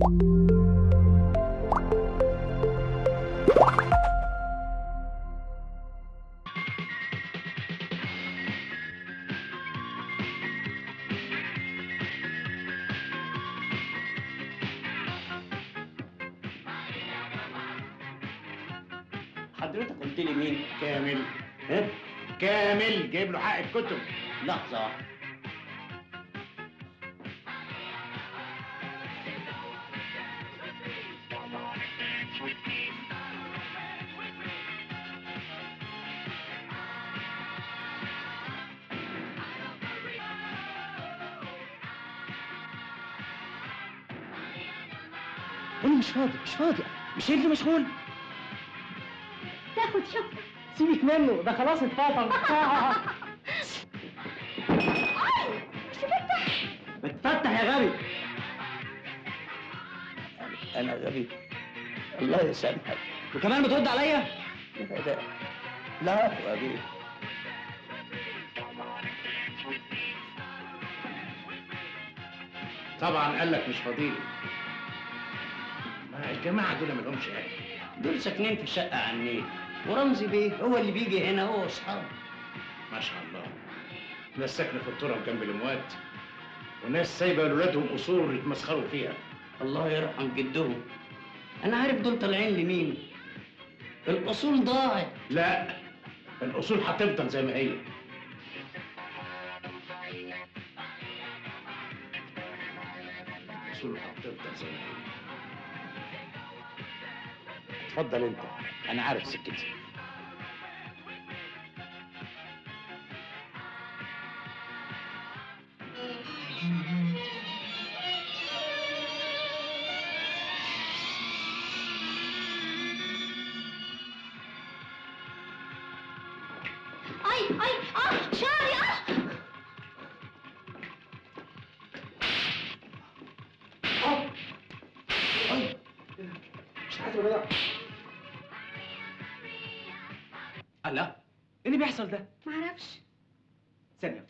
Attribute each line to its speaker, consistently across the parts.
Speaker 1: حضرتك قلت لي مين؟
Speaker 2: كامل
Speaker 1: ها؟
Speaker 2: كامل جايب له حق الكتب
Speaker 1: لحظة واحدة.
Speaker 3: انا مش فاضي مش فاضي مش انت مشغول
Speaker 4: تاخد شفطة
Speaker 3: سيبك منه ده خلاص اتفضل بتفتح يا غبي
Speaker 1: أنا غبي الله يسامحك
Speaker 3: وكمان بترد عليا
Speaker 1: لا لا غبي
Speaker 2: طبعا قال لك مش فاضيلي ما الجماعه دول ما لهمش اهل
Speaker 1: دول ساكنين في الشقة على النيل ورمزي بيه هو اللي بيجي هنا هو واصحابه
Speaker 2: ما شاء الله ناس ساكنه في التراب جنب الاموات وناس سايبه لاولادهم قصور يتمسخروا فيها
Speaker 1: الله يرحم جدهم أنا عارف دول طالعين لمين الأصول ضاعت
Speaker 2: لا الاصول هتفضل زي ما هي الاصول هتفضل زي ما هي اتفضل انت انا عارف سكتي
Speaker 4: اي اي اه شعري اه
Speaker 3: مش عايز بقى الله ايه اللي بيحصل ده
Speaker 4: معرفش
Speaker 3: ثانية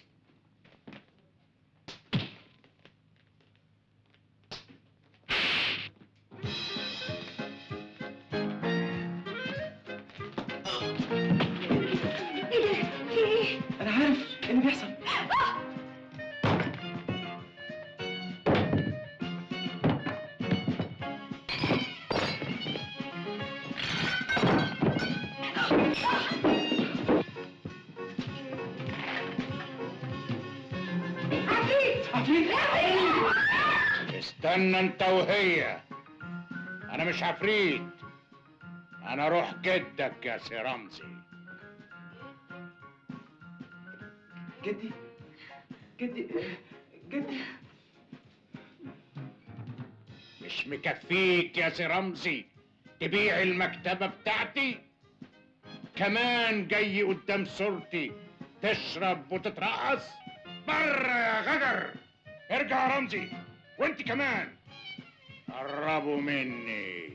Speaker 4: ايه ده في ايه
Speaker 3: انا عارف ايه اللي بيحصل
Speaker 4: عفريت
Speaker 3: عفريت
Speaker 2: استنى انت وهي انا مش عفريت انا روح جدك يا سي رمزي
Speaker 3: جدي جدي جدي
Speaker 2: مش مكفيك يا سي رمزي تبيع المكتبة بتاعتي كمان جاي قدام صورتي تشرب وتترقص بره يا غدر ارجع يا رمزي وانت كمان قربوا مني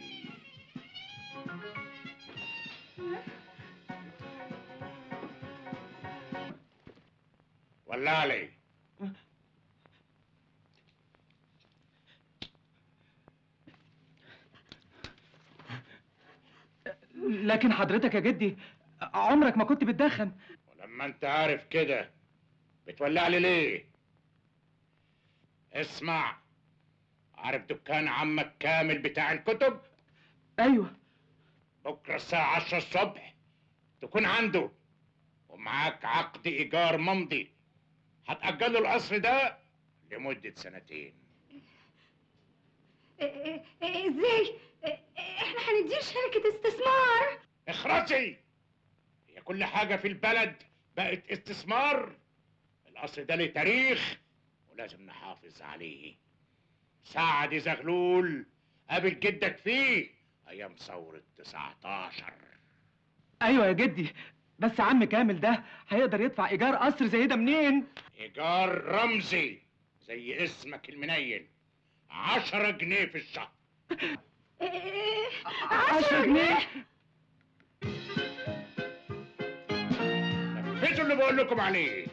Speaker 2: ولع لي
Speaker 3: لكن حضرتك يا جدي عمرك ما كنت بتدخن
Speaker 2: ولما انت عارف كده بتولع لي ليه اسمع عارف دكان عمك كامل بتاع الكتب
Speaker 3: ايوه
Speaker 2: بكره الساعة 10 الصبح تكون عنده ومعاك عقد إيجار ممضي هتأجله القصر ده لمدة سنتين
Speaker 4: إيه- إيه- إيه- ازاي إيه- إيه، احنا هندير شركة استثمار
Speaker 2: اخرسي هي كل حاجة في البلد بقت استثمار القصر ده ليه تاريخ ولازم نحافظ عليه سعد زغلول قابل جدك فيه أيام ثورة 19
Speaker 3: ايوه يا جدي بس عم كامل ده هيقدر يدفع ايجار قصر زي ده منين
Speaker 2: إيجار رمزي زي اسمك المنيل عشرة جنيه في الشهر
Speaker 4: إيه- إيه،
Speaker 3: عشرة جنيه
Speaker 2: نفذوا اللي بقول لكم عليه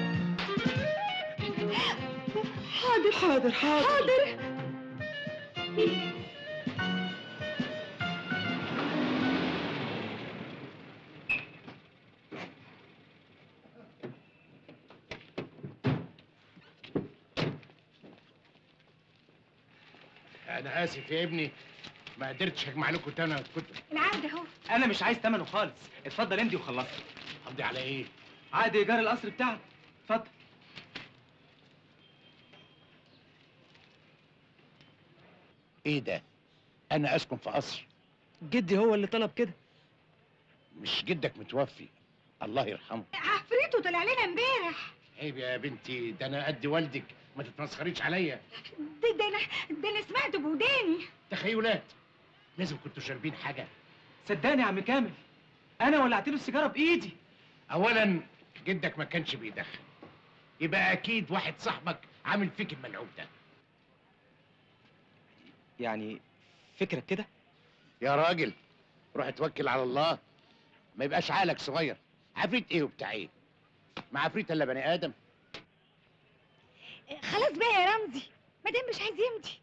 Speaker 4: حاضر
Speaker 3: حاضر حاضر
Speaker 4: حاضر
Speaker 2: انا اسف يا ابني ما قدرتش اجمع لكم تاني الكتب
Speaker 4: العقد اهو
Speaker 3: انا مش عايز ثمنه خالص اتفضل امضي وخلصت
Speaker 2: قضي على ايه
Speaker 3: عقد ايجار القصر بتاعك اتفضل
Speaker 2: ايه ده انا اسكن في قصر
Speaker 3: جدي هو اللي طلب كده
Speaker 2: مش جدك متوفي الله يرحمه
Speaker 4: عفريته طلع لنا امبارح
Speaker 2: عيب يا بنتي ده انا قد والدك ما تتمسخريش عليا
Speaker 4: ده ده انا ده انا سمعته بوداني
Speaker 2: تخيلات لازم كنتوا شاربين حاجه
Speaker 3: صدقني يا عم كامل انا ولعت له السيجاره بايدي
Speaker 2: اولا جدك ما كانش بيدخن يبقى اكيد واحد صاحبك عامل فيك الملعوب ده
Speaker 3: يعني فكرك كده
Speaker 2: يا راجل روح اتوكل على الله ما يبقاش عقلك صغير عفريت ايه وبتاع ايه ما عفريت الا بني ادم
Speaker 4: خلاص بقى يا رمزي ما دام مش عايز يمضي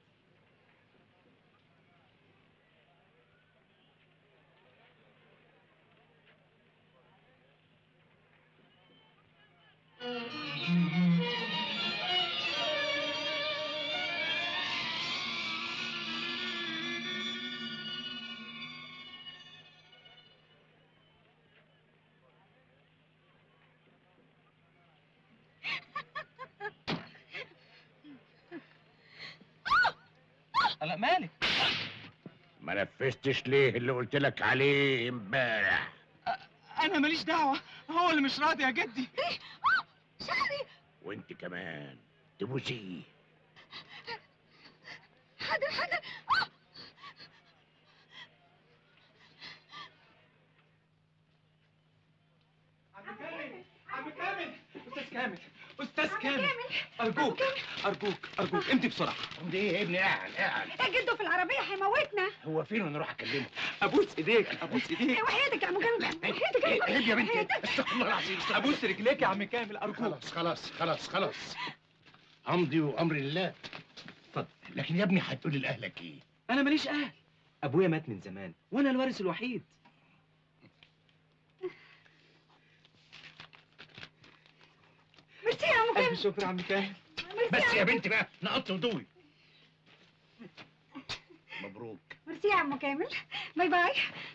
Speaker 3: لا مالك
Speaker 2: ما نفذتش ليه اللي قلت لك عليه امبارح
Speaker 3: انا ماليش دعوه هو اللي مش راضي يا جدي
Speaker 4: شعري
Speaker 2: وانت كمان تبوسيه
Speaker 4: حاضر حاضر
Speaker 3: عم كامل عم كامل استاذ كامل استاذ
Speaker 4: عم
Speaker 3: كامل
Speaker 4: كامل
Speaker 3: ارجوك ارجوك ارجوك امضي بسرعه
Speaker 2: امضي ايه يا ابني قاعد قاعد
Speaker 4: يا جدو في العربية هيموتنا
Speaker 2: هو فين وانا اروح اكلمه
Speaker 3: ابوس ايديك ابوس ايديك
Speaker 4: وحياتك يا عم كامل وحياتك يا
Speaker 2: عيب يا بنتي
Speaker 4: وحياتك.
Speaker 2: استغفر الله العظيم استغفر
Speaker 3: ابوس رجليك يا عم كامل ارجوك
Speaker 2: خلاص خلاص خلاص خلاص امضي وامر الله اتفضل لكن يا ابني هتقولي لاهلك ايه
Speaker 3: انا ماليش اهل ابويا مات من زمان وانا الوارث الوحيد
Speaker 4: ميرسي يا عم كامل
Speaker 3: الف شكر يا عم كامل
Speaker 4: ميرسي
Speaker 2: بس
Speaker 4: عم-
Speaker 2: يا بنتي بقى نقطت هدومي مبروك
Speaker 4: ميرسي يا عم كامل باي باي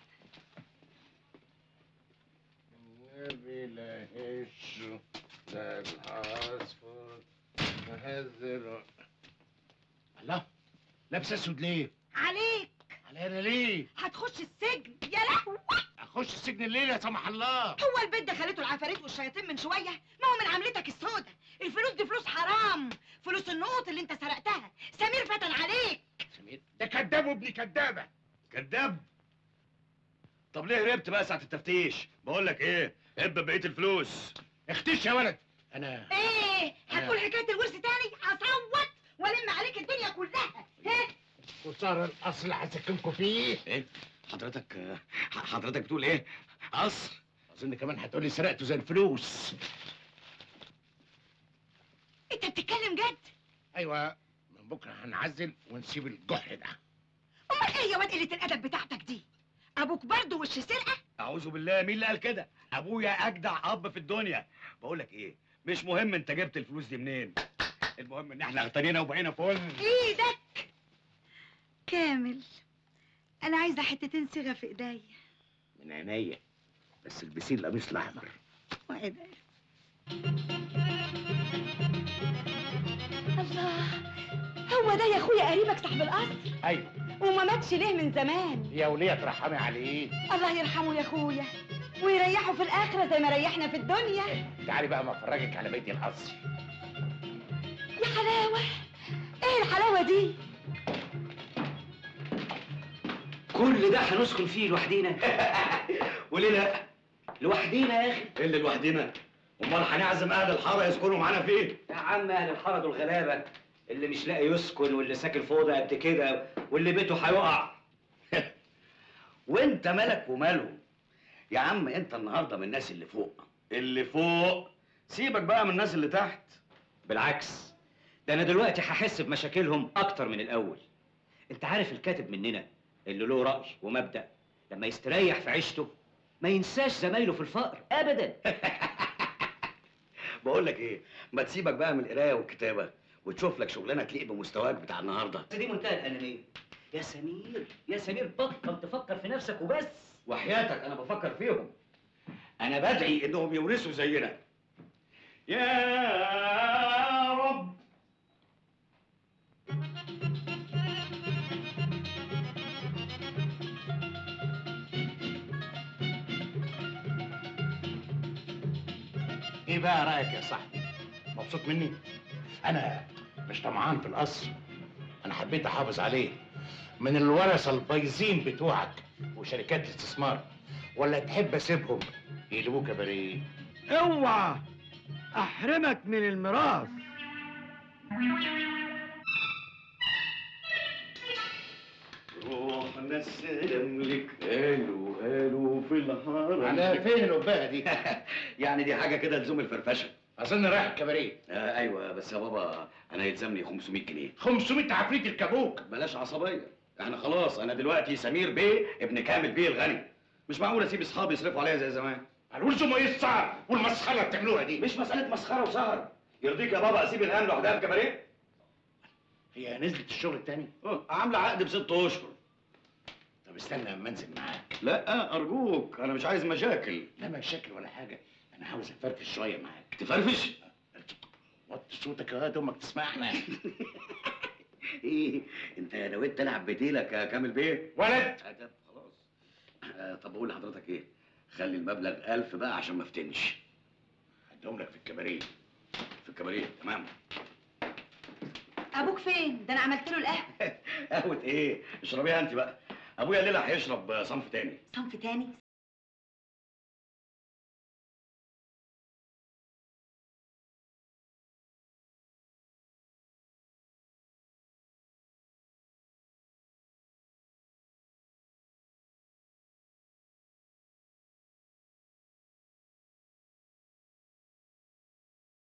Speaker 2: النبي لا هش لا العصفور هزر الله لابس اسود ليه؟
Speaker 4: عليك
Speaker 2: على انا ليه؟
Speaker 4: هتخش السجن يا لهوي
Speaker 2: اخش السجن الليل يا سمح الله
Speaker 4: هو البيت ده خليته العفاريت والشياطين من شويه ما هو من عملتك السودة الفلوس دي فلوس حرام فلوس النقط اللي انت سرقتها سمير فتن عليك
Speaker 2: سمير ده كذاب وابن كذابه
Speaker 5: كذاب طب ليه هربت بقى ساعة التفتيش؟ بقول لك ايه؟ هب بقية الفلوس
Speaker 2: اختش يا ولد انا
Speaker 4: ايه هتقول حكايه الورث تاني هصوت والم عليك الدنيا كلها ها
Speaker 2: وصار الاصل هسكنكم فيه
Speaker 5: ايه؟ حضرتك آه، حضرتك بتقول ايه؟ قصر
Speaker 2: اظن كمان هتقولي سرقته زي الفلوس
Speaker 4: انت بتتكلم جد
Speaker 2: ايوه من بكره هنعزل ونسيب الجحر ده
Speaker 4: امال ايه يا واد قله الادب بتاعتك دي ابوك برضه وش سرقه
Speaker 5: اعوذ بالله مين اللي قال كده؟ ابويا اجدع اب في الدنيا بقول لك ايه؟ مش مهم انت جبت الفلوس دي منين المهم ان احنا اغتنينا وبقينا فل
Speaker 4: ايدك كامل انا عايزه حتتين صيغه في ايديا
Speaker 2: من عينيا بس البسين القميص الاحمر
Speaker 4: وايديا الله هو ده يا اخويا قريبك صاحب القصر
Speaker 2: ايوه
Speaker 4: وما ماتش ليه من زمان
Speaker 2: يا وليه ترحمي عليه
Speaker 4: الله يرحمه يا اخويا ويريحه في الاخره زي ما ريحنا في الدنيا
Speaker 2: تعالي بقى ما افرجك على بيت القصر
Speaker 4: يا حلاوه ايه الحلاوه دي
Speaker 1: كل ده هنسكن فيه لوحدينا
Speaker 5: وليه لا؟
Speaker 1: لوحدينا يا اخي
Speaker 5: ايه اللي لوحدينا؟ امال هنعزم اهل الحاره يسكنوا معانا فين؟
Speaker 1: يا عم اهل الحاره دول غلابه اللي مش لاقي يسكن واللي ساكن في اوضه قد كده واللي بيته هيقع
Speaker 5: وانت مالك وماله؟ يا عم انت النهارده من الناس اللي فوق اللي فوق سيبك بقى من الناس اللي تحت
Speaker 1: بالعكس ده انا دلوقتي هحس بمشاكلهم اكتر من الاول
Speaker 5: انت عارف الكاتب مننا اللي له رأي ومبدأ لما يستريح في عيشته ما ينساش زمايله في الفقر ابدا
Speaker 6: بقول لك ايه ما تسيبك بقى من القرايه والكتابه وتشوف لك شغلانه تليق بمستواك بتاع النهارده
Speaker 5: دي منتهى الانانيه يا سمير يا سمير بطل تفكر في نفسك وبس
Speaker 6: وحياتك انا بفكر فيهم انا بدعي انهم يورثوا زينا يا رب
Speaker 2: ايه بقى رايك يا صاحبي مبسوط مني انا مش طمعان في القصر انا حبيت احافظ عليه من الورثه البايظين بتوعك وشركات الاستثمار ولا تحب اسيبهم يقلبوك كباريه
Speaker 3: اوعى احرمك من الميراث
Speaker 6: روحنا السلام لك قالوا قالوا في الهرم
Speaker 2: على فين القبايه دي
Speaker 6: يعني دي حاجه كده لزوم الفرفشه
Speaker 2: اظن رايح الكباريه
Speaker 6: آه ايوه بس يا بابا انا يلزمني 500 جنيه
Speaker 2: 500 عفريت الكابوك
Speaker 6: بلاش عصبيه احنا خلاص انا دلوقتي سمير بيه ابن كامل بيه الغني مش معقول اسيب اصحابي يصرفوا عليا زي زمان
Speaker 2: هنقول ايه الصعب والمسخره اللي بتعملوها دي
Speaker 6: مش مساله مسخره وسهر يرضيك يا بابا اسيب الهام لوحدها في كباريه
Speaker 2: هي نزلت الشغل التاني
Speaker 6: أه، عامله عقد بست اشهر
Speaker 2: طب استنى اما انزل معاك
Speaker 6: لا ارجوك انا مش عايز مشاكل
Speaker 2: لا مشاكل ولا حاجه انا عاوز افرفش شويه معاك
Speaker 6: تفرفش
Speaker 2: وطي صوتك يا واد امك تسمعنا
Speaker 6: ايه انت نويت تلعب بديلك يا كامل بيه
Speaker 2: ولد
Speaker 6: آه، طب خلاص آه، طب بقول لحضرتك ايه خلي المبلغ ألف بقى عشان ما افتنش
Speaker 2: هديهم لك في الكباريه
Speaker 6: في الكباريه تمام
Speaker 4: ابوك فين ده انا عملت له القهوه
Speaker 6: قهوه ايه اشربيها انت بقى ابويا ليلى هيشرب صنف تاني
Speaker 4: صنف تاني